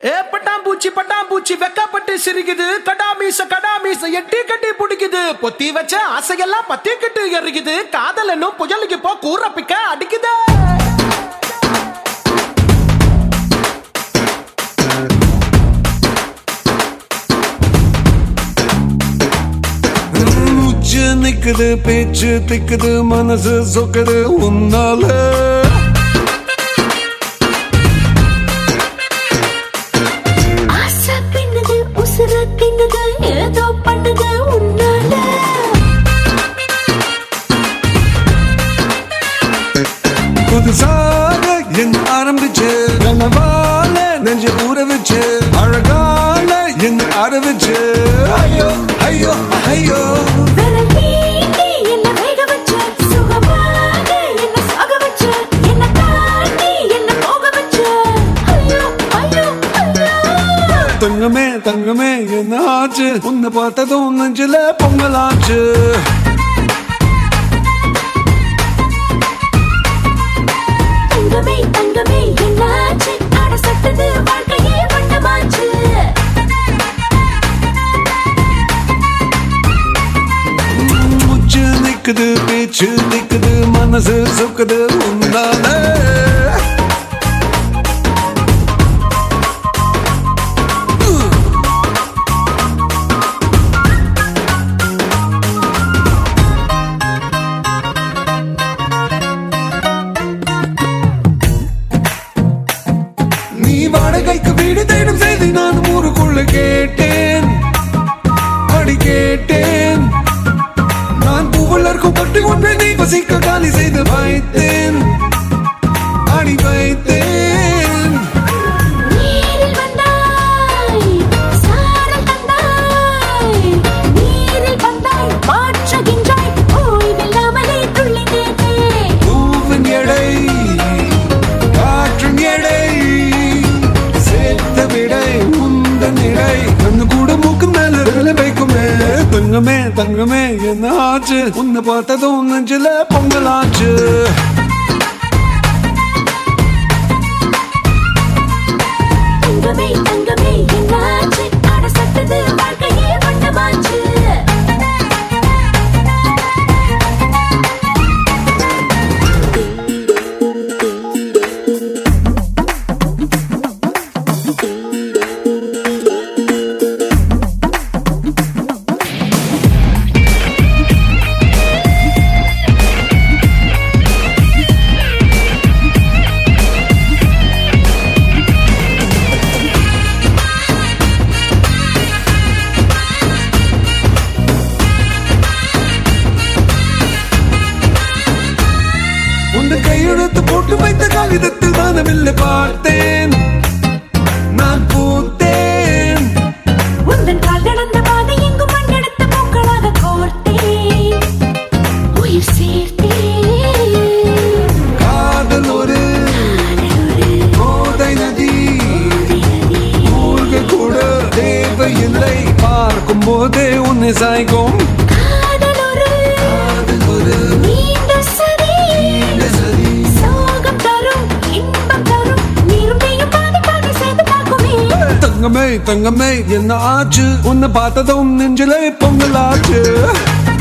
ஏ பட்டாம்பூச்சி பட்டாம்பூச்சி வெக்கப்பட்டு சிரிக்குது கடாமீச கடாமீச எட்டி கட்டி பிடிக்குது பொத்தி வச்ச ஆசையெல்லாம் பத்திக்கிட்டு எறிக்குது காதல் என்னும் புயலுக்கு போ கூற பிக்க அடிக்குது மூச்சு நிக்குது பேச்சு திக்குது மனசு சொக்குது உன்னால ஆசை பின்னுது உசுர தின்னுது ஏதோ பண்ணுது உன்னால புதுசாக என்ன ஆரம்பிச்சு கனவால நெஞ்சு ஊற வச்சு அழகால என்ன ஆரம்பிச்சு ஐயோ ஐயோ ஐயோ விரல் நீட்டி என்ன வேக வச்ச சுகமாக என்ன சாக வச்ச என்ன தாண்டி என்ன போக வச்ச ஐயோ ஐயோ ஐயோ தங்கமே தங்கமே என்ன ஆச்சு உன்னை பார்த்ததும் நெஞ்சில பொங்கலாச்சு தங்கமே தங்கமே என்னாச்சு அட சட்டது வாழ்க்கையே வட்டமாச்சு மூச்சு நிக்குது பேச்சு நிக்குது மனசு சொக்குது உன்னால நீ வாடகைக்கு வீடு தேடும் செய்தி நான் ஊருக்குள்ள கேட்டேன் அடி கேட்டேன் நான் பூவலர்க்கும் பட்டு ஒன்றை நீ வசிக்க காலி செய்து வைத்தேன் அடி வைத்தேன் நீரில் வந்தாய் சாரல் தந்தாய் நீரில் வந்தாய் மாற்றுகின்றாய் ஓய்வில்லாமலே துள்ளினேனே பூவின் எடை காற்றின் எடை சேர்த்த விடை முந்தன் இடை கண்ணு கூட மூக்கு மேல விரல வைக்குமே தங்கமே தங்கமே என்ன ஆச்சு உன்னை பார்த்ததும் நெஞ்சில பொங்கலாச்சு தங்கமே தங்கமே என்னாச்சு அட சட்டது வாழ்க்கையே வட்டமாச்சு உன் கையெழுத்து போட்டு வைத்த காகிதத்தில் வானவில்லை பார்த்தேன் நான் பூத்தேன் உந்தன் கால் நடந்த பாதை எங்கும் மண்ணெடுத்த பூக்களாக கோர்த்தேன் உயிர் சேர்த்தேன் காதல் ஒரு கோதை நதி மூழ்க கூட தேவையில்லை பார்க்கும் போதே உன்னை சாய்க்கும் காதல் ஒரு காதல் ஒரு நீண்ட சரி சரி சோகம் தரும் இன்பம் தரும் நீரும் நீயும் பாதி பாதி சேர்ந்து பார்க்குமே தங்கமே தங்கமே என்ன ஆச்சு உன்னை பார்த்ததும் நெஞ்சிலே பொங்கலாச்சு